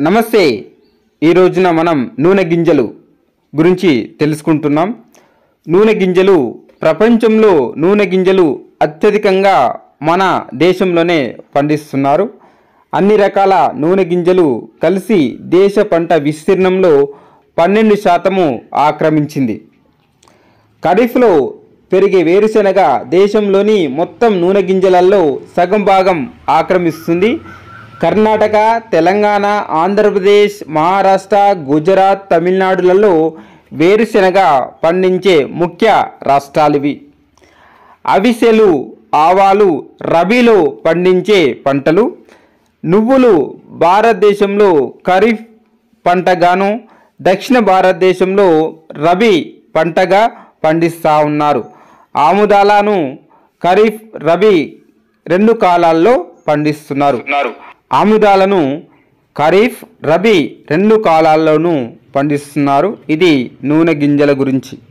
నమస్తే ఈ రోజున మనం నూనె గింజలు గురించి తెలుసుకుంటున్నాం నూనె గింజలు ప్రపంచంలో నూనె గింజలు అత్యధికంగా మన దేశంలోనే పండిస్తున్నారు అన్ని రకాల నూనె గింజలు కలిసి దేశ పంట విస్తీర్ణంలో పన్నెండు శాతము ఆక్రమించింది ఖరీఫ్లో పెరిగే వేరుశెనగ దేశంలోని మొత్తం నూనె గింజలలో సగం భాగం ఆక్రమిస్తుంది కర్ణాటక తెలంగాణ ఆంధ్రప్రదేశ్ మహారాష్ట్ర గుజరాత్ తమిళనాడులలో వేరుశెనగ పండించే ముఖ్య రాష్ట్రాలివి అవిసెలు ఆవాలు రబీలో పండించే పంటలు నువ్వులు భారతదేశంలో ఖరీఫ్ పంటగాను దక్షిణ భారతదేశంలో రబీ పంటగా పండిస్తూ ఉన్నారు ఆముదాలను ఖరీఫ్ రబీ రెండు కాలాల్లో పండిస్తున్నారు ఆముదాలను ఖరీఫ్ రబీ రెండు కాలాల్లోనూ పండిస్తున్నారు ఇది నూనె గింజల గురించి